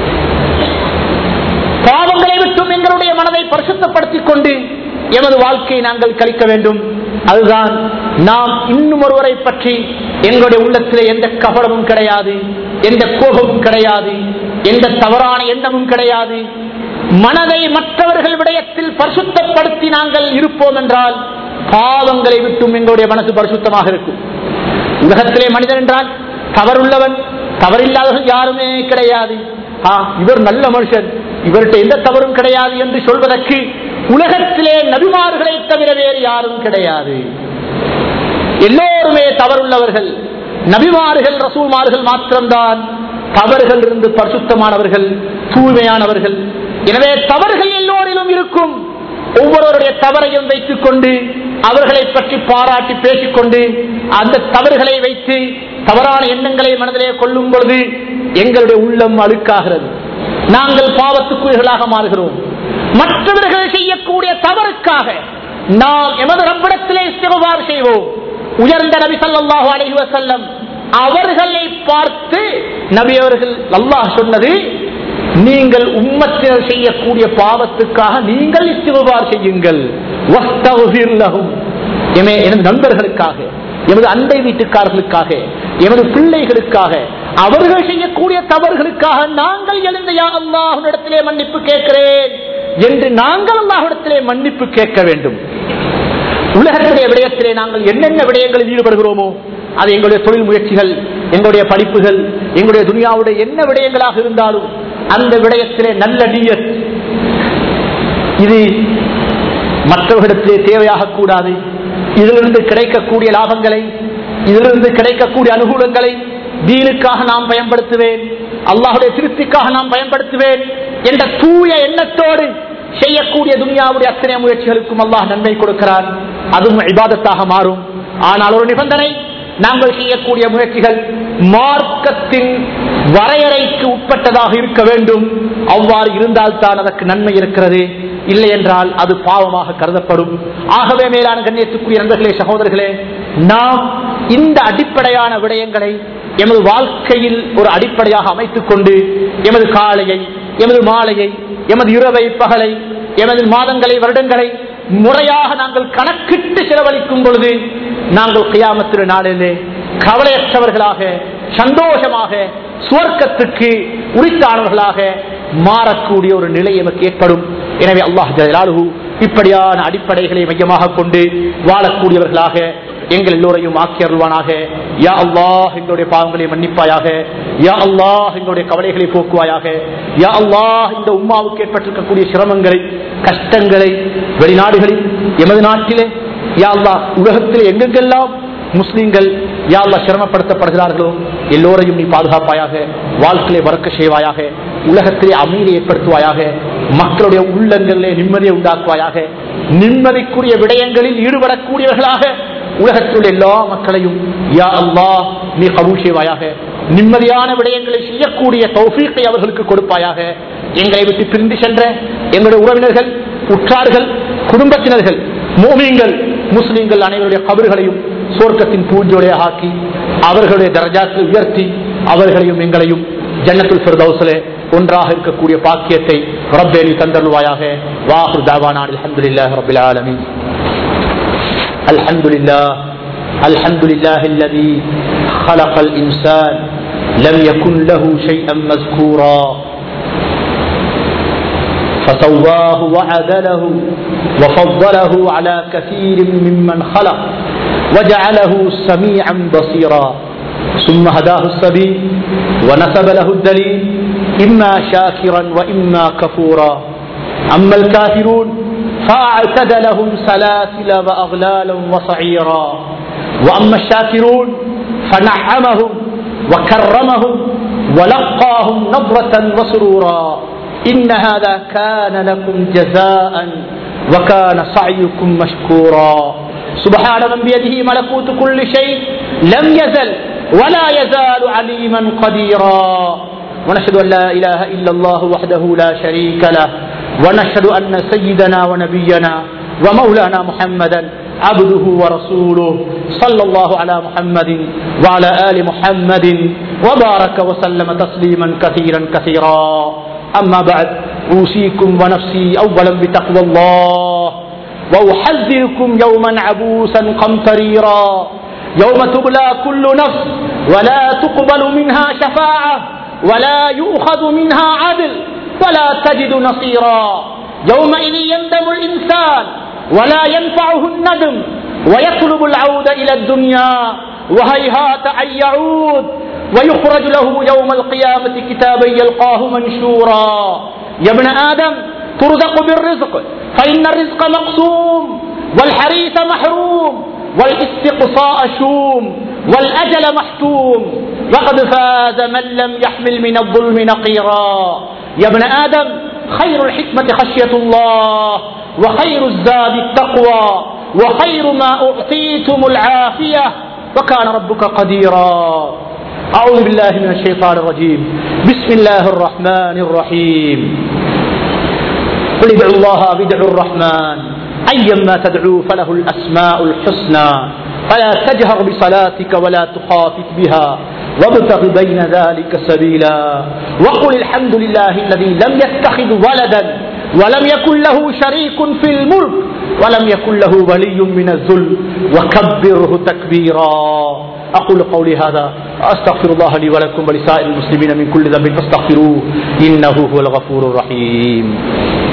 பாவங்களை விட்டும் எங்களுடைய மனதை பரிசுத்தப்படுத்திக் கொண்டு எமது வாழ்க்கையை நாங்கள் கழிக்க வேண்டும் அதுதான் நாம் இன்னும் ஒருவரை பற்றி எங்களுடைய உள்ளத்திலே எந்த கவலமும் கிடையாது எந்த கோபமும் கிடையாது எந்த தவறான எண்ணமும் கிடையாது மனதை மற்றவர்கள் விடயத்தில் பரிசுத்தப்படுத்தி நாங்கள் இருப்போம் என்றால் பாவங்களை விட்டும் எங்களுடைய மனசு பரிசுத்தமாக இருக்கும் உலகத்திலே மனிதன் என்றால் தவறுள்ளவன் தவறில்லாதவன் யாருமே கிடையாது ஆ, இவர் நல்ல மனுஷன் இவர்கிட்ட எந்த தவறும் கிடையாது என்று சொல்வதற்கு உலகத்திலே நபிமார்களை தவிர வேறு யாரும் கிடையாது எல்லோருமே தவறுள்ளவர்கள் நபிமார்கள் ரசூல்மார்கள் மாத்திரம்தான் தவறுகள் இருந்து பரிசுத்தமானவர்கள் தூய்மையானவர்கள் எனவே தவறுகள் எல்லோரிலும் இருக்கும் ஒவ்வொருவருடைய தவறையும் வைத்துக் கொண்டு அவர்களை பற்றி பாராட்டி பேசிக்கொண்டு அந்த தவறுகளை வைத்து தவறான எண்ணங்களை மனதிலே கொள்ளும் பொழுது எங்களுடைய உள்ளம் அழுக்காகிறது நாங்கள் பாவத்துக்குரியர்களாக மாறுகிறோம் மற்றவர்கள் செய்யக்கூடிய தவறுக்காக நாம் எமது ரப்பிடத்திலே இஸ்திகபார் செய்வோம் உயர்ந்த நபி ஸல்லல்லாஹு அலைஹி வஸல்லம் அவர்களை பார்த்து நபி அவர்கள் அல்லாஹ் சொன்னது நீங்கள் உம்மத்தினர் செய்யக்கூடிய பாவத்துக்காக நீங்கள் இஸ்திகபார் செய்யுங்கள் வஸ்தக்ஃபிர் லஹும் எமே எனது நண்பர்களுக்காக எமது அண்டை வீட்டுக்காரர்களுக்காக எமது பிள்ளைகளுக்காக அவர்கள் செய்யக்கூடிய தவறுகளுக்காக நாங்கள் எழுந்த யா அல்லாஹ்விடத்திலே மன்னிப்பு கேட்கிறேன் என்று நாங்கள் அல்லாஹ்விடத்திலே மன்னிப்பு கேட்க வேண்டும் உலகத்துடைய விடயத்திலே நாங்கள் என்னென்ன விடயங்களில் ஈடுபடுகிறோமோ அது எங்களுடைய தொழில் முயற்சிகள் எங்களுடைய படிப்புகள் எங்களுடைய துனியாவுடைய என்ன விடயங்களாக இருந்தாலும் அந்த விடயத்திலே நல்ல நீயத் இது மற்றவர்களிடத்திலே தேவையாக கூடாது இதிலிருந்து கிடைக்கக்கூடிய லாபங்களை இதிலிருந்து கிடைக்கக்கூடிய அனுகூலங்களை தீனுக்காக நாம் பயன்படுத்துவேன் அல்லாஹுடைய திருப்திக்காக நாம் பயன்படுத்துவேன் என்ற தூய எண்ணத்தோடு செய்யக்கூடிய துனியாவுடைய அத்தனை முயற்சிகளுக்கும் அல்லாஹ் நன்மை கொடுக்கிறார் அதுவும் இபாதத்தாக மாறும் ஆனால் ஒரு நிபந்தனை நாங்கள் செய்யக்கூடிய முயற்சிகள் மார்க்கத்தின் வரையறைக்கு உட்பட்டதாக இருக்க வேண்டும் அவ்வாறு இருந்தால்தான் அதற்கு நன்மை இருக்கிறது இல்லை என்றால் அது பாவமாக கருதப்படும் ஆகவே மேலான கண்ணியத்துக்குரிய நண்பர்களே சகோதரர்களே நாம் இந்த அடிப்படையான விடயங்களை எமது வாழ்க்கையில் ஒரு அடிப்படையாக அமைத்துக் கொண்டு எமது காலையை எமது மாலையை எமது இரவை பகலை எமது மாதங்களை வருடங்களை முறையாக நாங்கள் கணக்கிட்டு செலவழிக்கும் பொழுது நாங்கள் கியாமத்திரு நாளிலே கவலையற்றவர்களாக சந்தோஷமாக சுவர்க்கத்துக்கு உரித்தானவர்களாக மாறக்கூடிய ஒரு நிலை எமக்கு ஏற்படும் எனவே அல்லாஹ் ஜலாலுஹு இப்படியான அடிப்படைகளை மையமாக கொண்டு வாழக்கூடியவர்களாக எங்கள் எல்லோரையும் ஆக்கி அருள்வானாக யா அல்லாஹ் எங்களுடைய பாவங்களை மன்னிப்பாயாக யா அல்லாஹ் எங்களுடைய கவலைகளை போக்குவாயாக யா அல்லாஹ் இந்த உம்மாவுக்கு ஏற்பட்டிருக்கக்கூடிய சிரமங்களை கஷ்டங்களை வெளிநாடுகளில் எமது நாட்டிலே யா அல்லாஹ் உலகத்தில் எங்கெங்கெல்லாம் முஸ்லிம்கள் யாழ்லா சிரமப்படுத்தப்படுகிறார்களோ எல்லோரையும் நீ பாதுகாப்பாயாக வாழ்க்கையை வரக்க செய்வாயாக உலகத்திலே அமைதியை ஏற்படுத்துவாயாக மக்களுடைய உள்ளங்களிலே நிம்மதியை உண்டாக்குவாயாக நிம்மதிக்குரிய விடயங்களில் ஈடுபடக்கூடியவர்களாக உலகத்தில் எல்லா மக்களையும் யா அல்லாஹ் நீ கபூல் செய்வாயாக நிம்மதியான விடயங்களை செய்யக்கூடிய தௌஃபீக்கை அவர்களுக்கு கொடுப்பாயாக எங்களை விட்டு பிரிந்து சென்ற எங்களுடைய உறவினர்கள் உற்றார்கள் குடும்பத்தினர்கள் மோமியங்கள் முஸ்லிம்கள் அனைவருடைய கபறுகளையும் சுவர்க்கத்தின் பூஞ்சோடையாக ஆக்கி அவர்களுடைய தரஜாத்தில் உயர்த்தி அவர்களையும் எங்களையும் ஜன்னத்துல் ஃபிர்தௌஸிலே ஒன்றாக இருக்கக்கூடிய பாக்கியத்தை ரப்பேலி தந்தருவாயாக வாஹு தாவானான் அல்ஹம்துலில்லாஹி ரப்பில் ஆலமீன் الحمد لله الحمد لله الذي خلق الإنسان لم يكن له شيئا مذكورا فسواه وعدله وفضله على كثير ممن خلق وجعله سميعا بصيرا ثم هداه السبيل ونسب له الدليل إما شاكرا وإما كفورا أما الكافرون فأعتد لهم سلاسل وأغلالا وصعيرا وأما الشاكرون فنعمهم وكرمهم ولقاهم نظرة وسرورا إن هذا كان لكم جزاء وكان سعيكم مشكورا سبحان من بيده ملكوت كل شيء لم يزل ولا يزال عليما قديرا ونشهد أن لا إله إلا الله وحده لا شريك له ونشهد أن سيدنا ونبينا ومولانا محمدا عبده ورسوله صلى الله على محمد وعلى آل محمد وبارك وسلم تسليما كثيرا كثيرا أما بعد أوصيكم ونفسي أولا بتقوى الله وأحذركم يوما عبوسا قمطريرا يوم تبلى كل نفس ولا تقبل منها شفاعة ولا يؤخذ منها عدل ولا تجد نصيرا يومئذ يندم الإنسان ولا ينفعه الندم ويطلب العود إلى الدنيا وهيهات أن يعود ويخرج له يوم القيامة كتابا يلقاه منشورا يا ابن آدم ترزق بالرزق فإن الرزق مقسوم والحريث محروم والاستقصاء شوم والأجل محتوم وقد فاز من لم يحمل من الظلم نقيرا يا ابن آدم خير الحكمة خشية الله وخير الزاد التقوى وخير ما أعطيتم العافية وكان ربك قديرا أعوذ بالله من الشيطان الرجيم بسم الله الرحمن الرحيم قل ادعوا الله أو ادعوا الرحمن أيما تدعو فله الأسماء الحسنى فلا تجهر بصلاتك ولا تخافت بها وابتغ بين ذلك سبيلا وقل الحمد لله الذي لم يتخذ ولدا ولم يكن له شريك في الملك ولم يكن له ولي من الذل وكبره تكبيرا أقول قولي هذا أستغفر الله لي ولكم ولسائر المسلمين من كل ذنب فاستغفروه إنه هو الغفور الرحيم